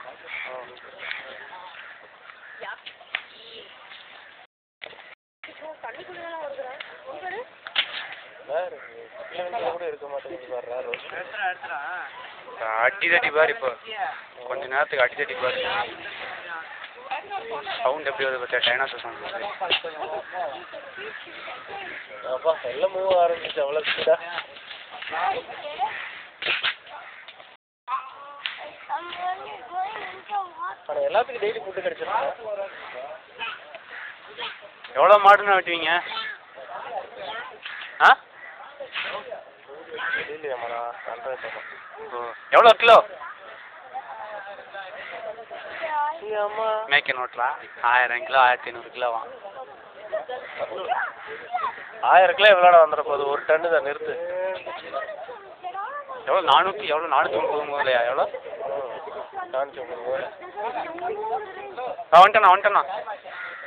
தண்ணிக்குள்ளதான் வருதுடா இங்க வேறு கிலோமீட்டர் கூட இருக்க மாட்டேங்குது வேறு ரோஸ் அடி தட்டி பாரு இப்போ கொஞ்ச நேரத்துக்கு அடி தட்டி பாரு சவுண்ட் எப்படி வருது பார்த்தா டைனாசர் சவுண்ட் அப்பா எல்லாம் மூவ் ஆரம்பிச்சு அவ்வளோ ஸ்பீடா ஆனால் எல்லாத்துக்கும் டெய்லி ஃபுட்டு கிடைச்சிருக்கா எவ்வளோ மாடுன்னு வெட்டுவீங்க ஆ தெரியலையாம்மாடா கண்ட்ராக்ட் ஓ எவ்வளோ கிலோ அம்மா மேய்க்க நோட்டலாம் ஆயிரம் கிலோ ஆயிரத்தி ஐநூறு கிலோ வாங்க ஆயிரம் கிலோ எவ்வளோடா வந்துட போகுது ஒரு டன்னு தான் நிறுத்து எவ்வளோ நானூற்றி எவ்வளோ நானூற்றி முப்பது முதலையா எவ்வளோ காமிச்சு உங்களுக்கு ஆ வந்துட்டேண்ணா வந்துட்டேண்ணா